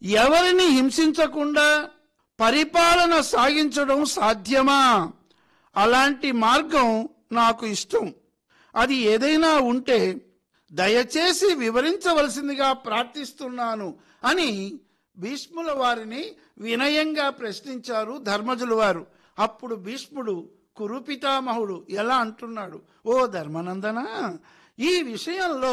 ఎవరిని హింసించకుండా పరిపాలన సాగించడం సాధ్యమా అలాంటి మార్గం నాకు ఇష్టం అది ఏదైనా ఉంటే దయచేసి వివరించవలసిందిగా ప్రార్థిస్తున్నాను అని భీష్ముల వారిని వినయంగా ప్రశ్నించారు ధర్మజులు వారు అప్పుడు భీష్ముడు కురుపితామహుడు ఎలా అంటున్నాడు ఓ ధర్మనందన ఈ విషయంలో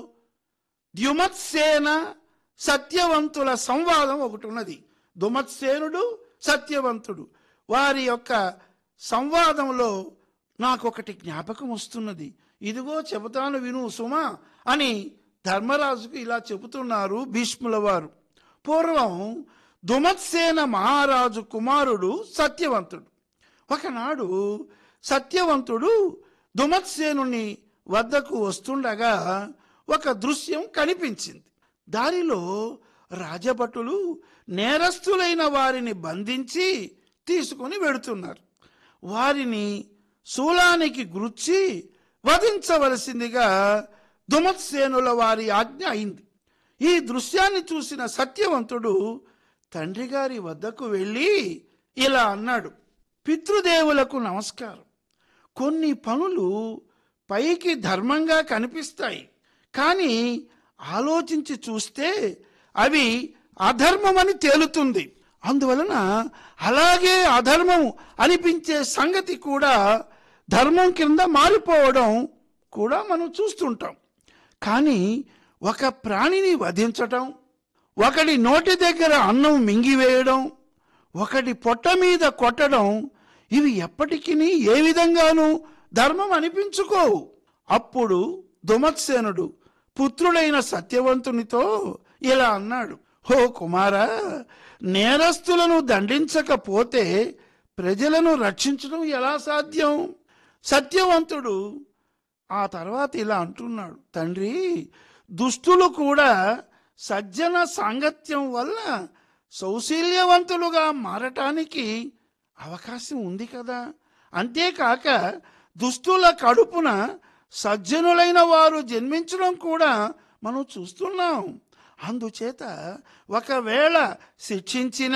ద్యుమత్సేన సత్యవంతుల సంవాదం ఒకటి ఉన్నది దుమత్సేనుడు సత్యవంతుడు వారి యొక్క సంవాదంలో నాకు ఒకటి జ్ఞాపకం వస్తున్నది ఇదిగో చెబుతాను విను సుమా అని ధర్మరాజుకు ఇలా చెబుతున్నారు భీష్ముల వారు పూర్వం దుమత్సేన మహారాజు కుమారుడు సత్యవంతుడు ఒకనాడు సత్యవంతుడు దుమత్సేనుని వద్దకు వస్తుండగా ఒక దృశ్యం కనిపించింది దారిలో రాజభటులు నేరస్తులైన వారిని బంధించి తీసుకొని వెడుతున్నారు వారిని శూలానికి గుర్చి వధించవలసిందిగా దుమత్సేనుల వారి ఆజ్ఞ అయింది ఈ దృశ్యాన్ని చూసిన సత్యవంతుడు తండ్రి గారి వద్దకు వెళ్ళి ఇలా అన్నాడు పితృదేవులకు నమస్కారం కొన్ని పనులు పైకి ధర్మంగా కనిపిస్తాయి కానీ ఆలోచించి చూస్తే అవి అధర్మమని తేలుతుంది అందువలన అలాగే అధర్మం అనిపించే సంగతి కూడా ధర్మం కింద మారిపోవడం కూడా మనం చూస్తుంటాం కానీ ఒక ప్రాణిని వధించటం ఒకడి నోటి దగ్గర అన్నం మింగివేయడం ఒకటి పొట్ట మీద కొట్టడం ఇవి ఎప్పటికీ ఏ విధంగానూ ధర్మం అనిపించుకోవు అప్పుడు దుమత్సేనుడు పుత్రుడైన సత్యవంతునితో ఇలా అన్నాడు హో కుమారా నేరస్తులను దండించకపోతే ప్రజలను రక్షించడం ఎలా సాధ్యం సత్యవంతుడు ఆ తర్వాత ఇలా అంటున్నాడు తండ్రి దుష్టులు కూడా సజ్జన సాంగత్యం వల్ల సౌశీల్యవంతులుగా మారటానికి అవకాశం ఉంది కదా అంతేకాక దుష్టుల కడుపున సజ్జనులైన వారు జన్మించడం కూడా మనం చూస్తున్నాం అందుచేత ఒకవేళ శిక్షించిన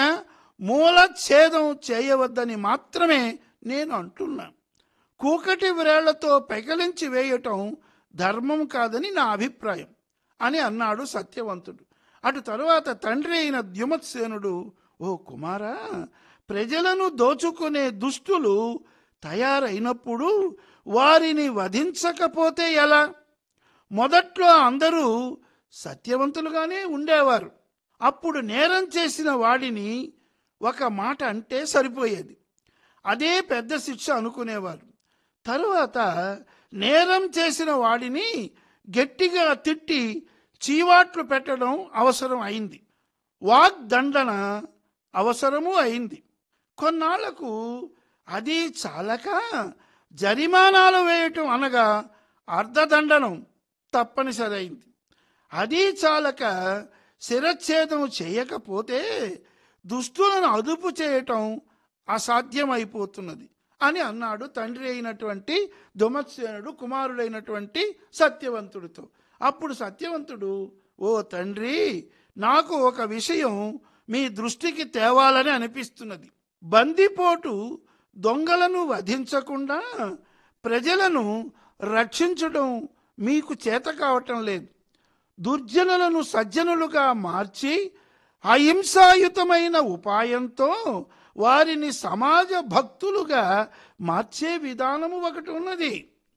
మూలఛేదం చేయవద్దని మాత్రమే నేను అంటున్నా కూకటి వ్రేళ్లతో పెకలించి వేయటం ధర్మం కాదని నా అభిప్రాయం అని అన్నాడు సత్యవంతుడు అటు తరువాత తండ్రి అయిన ద్యుమత్సేనుడు ఓ కుమారా ప్రజలను దోచుకునే దుష్టులు తయారైనప్పుడు వారిని వధించకపోతే ఎలా మొదట్లో అందరూ సత్యవంతులుగానే ఉండేవారు అప్పుడు నేరం చేసిన వాడిని ఒక మాట అంటే సరిపోయేది అదే పెద్ద శిక్ష అనుకునేవారు తరువాత నేరం చేసిన వాడిని గట్టిగా తిట్టి చీవాట్లు పెట్టడం అవసరం అయింది వాగ్దండన అవసరము అయింది కొన్నాళ్లకు అది చాలక జరిమానాలు వేయటం అనగా అర్ధదండనం తప్పనిసరి అయింది అది చాలక శిరచ్ఛేదం చేయకపోతే దుష్టులను అదుపు చేయటం అసాధ్యమైపోతున్నది అని అన్నాడు తండ్రి అయినటువంటి దుమత్సేనుడు కుమారుడైనటువంటి సత్యవంతుడితో అప్పుడు సత్యవంతుడు ఓ తండ్రి నాకు ఒక విషయం మీ దృష్టికి తేవాలని అనిపిస్తున్నది బందిపోటు దొంగలను వధించకుండా ప్రజలను రక్షించడం మీకు చేత కావటం లేదు దుర్జనులను సజ్జనులుగా మార్చి అహింసాయుతమైన ఉపాయంతో వారిని సమాజ భక్తులుగా మార్చే విధానము ఒకటి ఉన్నది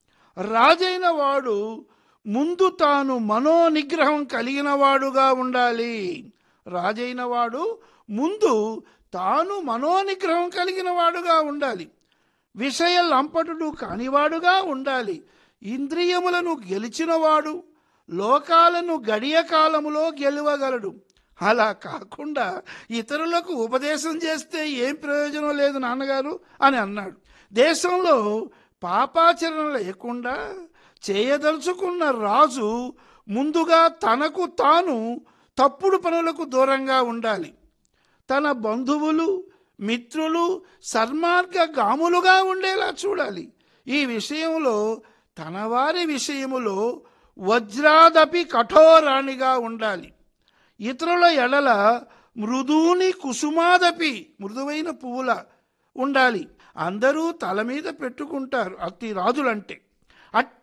రాజైన వాడు ముందు తాను మనోనిగ్రహం కలిగిన వాడుగా ఉండాలి రాజైన వాడు ముందు తాను మనోనిగ్రహం కలిగిన వాడుగా ఉండాలి విషయ లంపటుడు కానివాడుగా ఉండాలి ఇంద్రియములను గెలిచినవాడు లోకాలను గడియ కాలములో గెలవగలడు అలా కాకుండా ఇతరులకు ఉపదేశం చేస్తే ఏం ప్రయోజనం లేదు నాన్నగారు అని అన్నాడు దేశంలో పాపాచరణ లేకుండా చేయదలుచుకున్న రాజు ముందుగా తనకు తాను తప్పుడు పనులకు దూరంగా ఉండాలి తన బంధువులు మిత్రులు సన్మార్గగాములుగా ఉండేలా చూడాలి ఈ విషయంలో తన వారి విషయములో వజ్రాదపి కఠోరాణిగా ఉండాలి ఇతరుల ఎడల మృదువుని కుసుమాదపి మృదువైన పువ్వుల ఉండాలి అందరూ తల మీద పెట్టుకుంటారు అతి రాజులంటే అట్టి